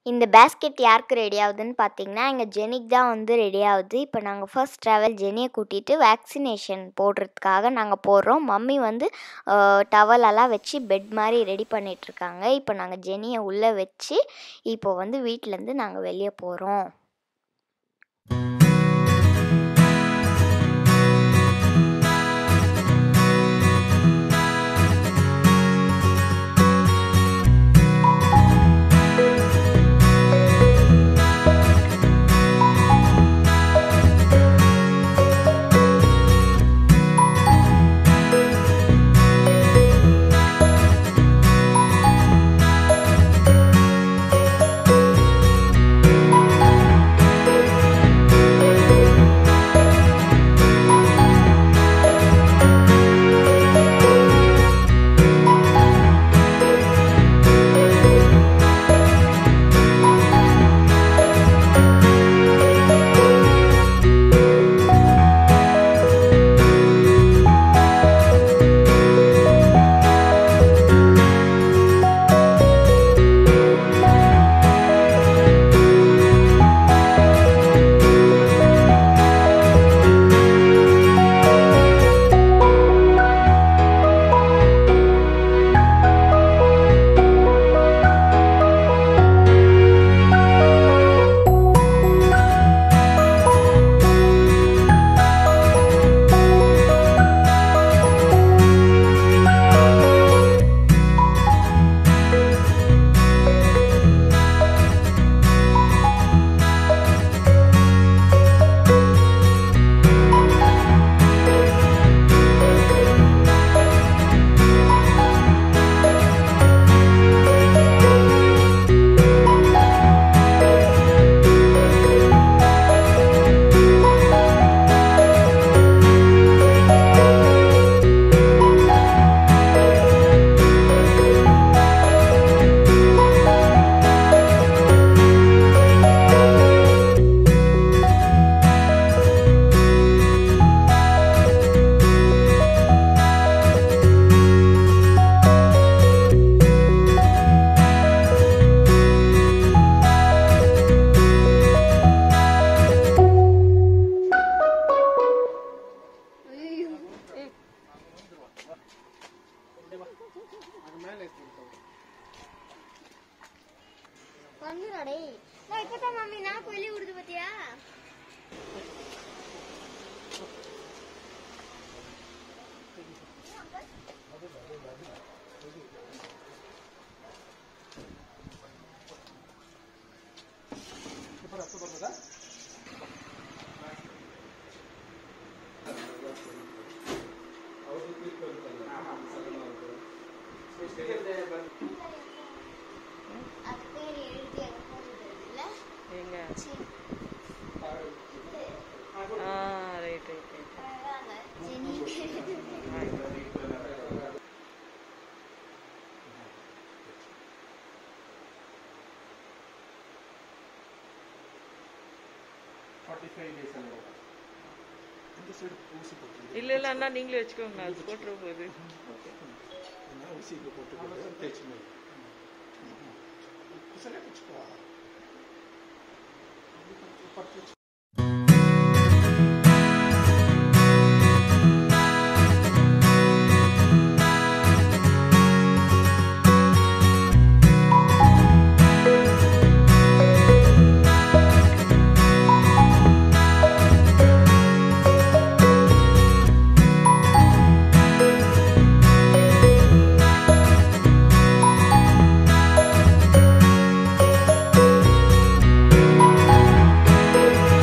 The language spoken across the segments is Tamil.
இந்த பேஸ்கெட் யாருக்கு ரெடி ஆகுதுன்னு பார்த்தீங்கன்னா, எங்க ஜெனிக்கு தான் வந்து ரெடி ஆகுது. இப்போ நாங்க ஃபர்ஸ்ட் ட்ராவல் ஜெனிய கூட்டிட்டு வேக்சினேஷன் போடுறதுக்காக நாங்க போறோம். மம்மி வந்து அ டவலெல்லாம் வச்சு பெட் மாரி ரெடி பண்ணிட்டுருக்காங்க. இப்போ நாங்க ஜெனிய உள்ள வச்சு, இப்போ வந்து வீட்லருந்து நாங்க வெளிய போறோம். வந்துடா டேய் நான் இப்பதான் மம்மி நான் வெளிய விடுது பாத்தியா அது பேர் எழுதி அங்க போட்டுருக்குல்ல எங்க சரி ஆ ரைட் ரைட் ரைட் அழகாங்க ஜெனி ஃபார்ட்டி ஃபைவ் டேஸ் அந்த இந்த சைடு ஊசி போட்டு இல்ல இல்ல அண்ணா நீங்களே வச்சுக்கோங்க அது போட்டுற போகுது ஊசி இங்கே போட்டு தேய்ச்சி சரியா வச்சுக்கோ பட்டு வச்சு ஆ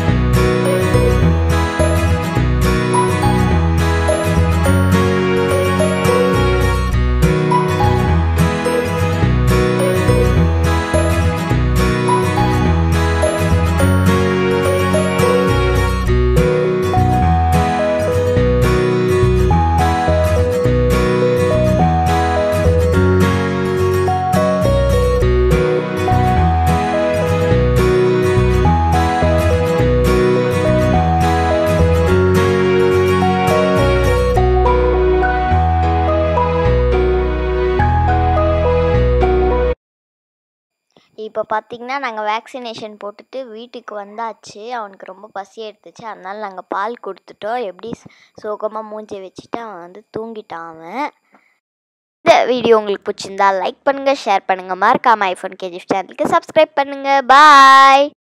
பார்த்தீங்கன்னா நாங்கள் வேக்சினேஷன் போட்டுட்டு வீட்டுக்கு வந்தாச்சு அவனுக்கு ரொம்ப பசி எடுத்துச்சு அதனால நாங்கள் பால் கொடுத்துட்டோம் எப்படி சோகமாக மூஞ்சி வச்சுட்டு அவன் வந்து தூங்கிட்டான் அவன் இந்த வீடியோ உங்களுக்கு பிடிச்சிருந்தா லைக் பண்ணுங்கள் ஷேர் பண்ணுங்கள் மறக்காம ஐஃபோன் கேஜிஎஃப் சேனலுக்கு சப்ஸ்கிரைப் பண்ணுங்கள் பாய்